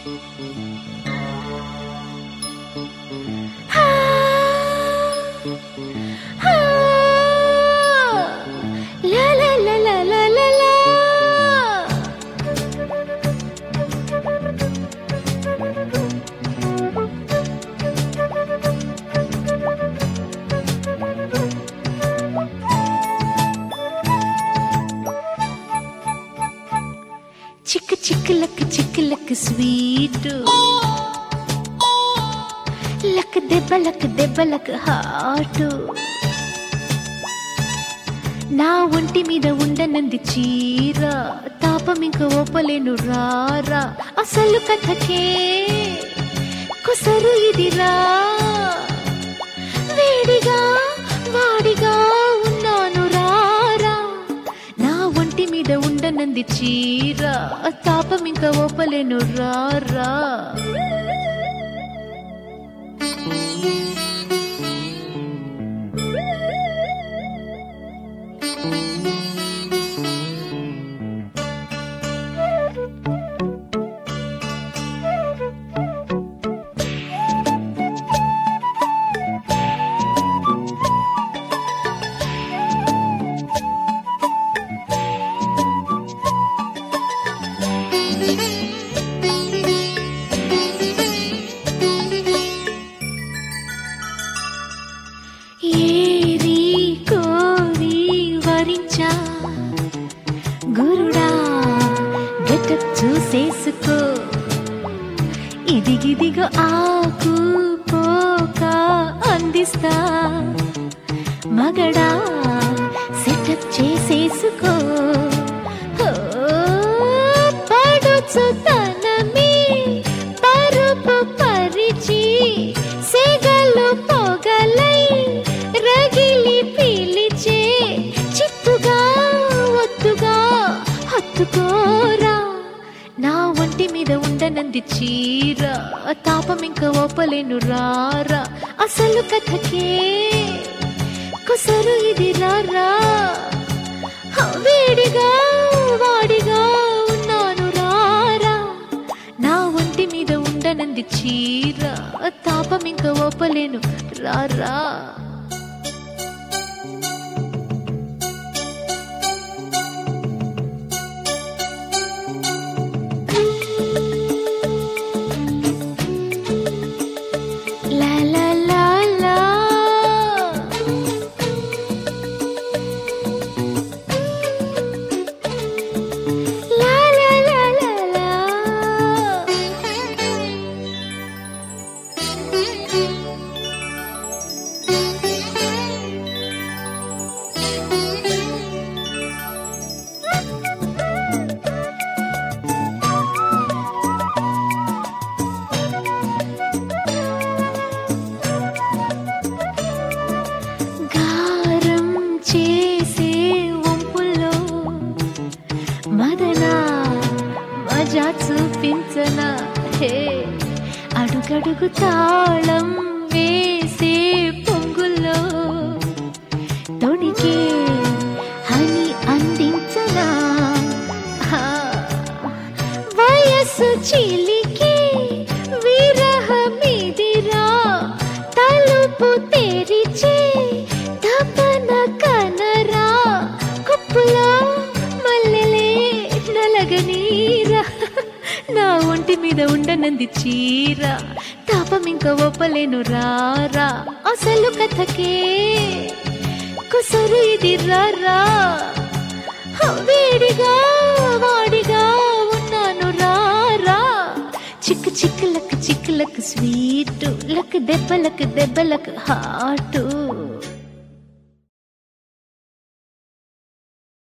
La la la la la la la. చిక్కు చిక్కులక్ చిక్కులక్ స్వీట్ లక్ దెబ్బలక్ దెబ్బలక్ హాటు నా ఒంటి మీద ఉండనంది చీర తాపం ఇంక ఓపలేను రారా అసలు కథకే కుసరు ఇదిరా వేడిగా వాడిగా ఉన్నాను రారా నా ఒంటి మీద ఉండనంది చీర తాపం ఇంక ఓపలేను రారా ఏరి కోరి వరించా గురుడా గెటప్ చూసేసుకో ఇదిగిదిగో ఆకు పోక అందిస్తా మగడా సెటప్ చేసేసుకో ఓ, పడుచుతనమే పరుపు పరిచి సెగలు పొగలై రగిలి పిలిచే చిత్తుగా ఒత్తుగా హత్తుకోరా నా ఒంటి మీద ఉండనంది చీర తాపం ఇంక ఓపలేను రారా అసలు కథకే కుసరు ఇది రారా హ, వేడిగా వాడిగా ఉన్నాను రారా నా ఒంటి మీద ఉండనంది చీర తాపం ఇంక ఓపలేను రారా La la la la. La la la la la. గారం చేసే వంపుల్లో మదన మజా చూపించనా హే అడుగడుగు తాళం వేసే పొంగుల్లో తొడిగే హని అందించనా హా, వయస్సు చిలికి విరహమిదిరా తలుపు తెరిచే తపన కనరా కుప్పులో మల్లెలే నలగనీరా నా ఒంటి మీద ఉండనంది చీర తాపం ఇంక ఒప్పలేను రారా అసలు కథకే కుసరు ఇది రారా హ, వేడిగా వాడిగా ఉన్నాను రారా చిక్కు చిక్కులకు చిక్కులకు స్వీట్ లక్ దెబ్బలకు దెబ్బలకు హాటు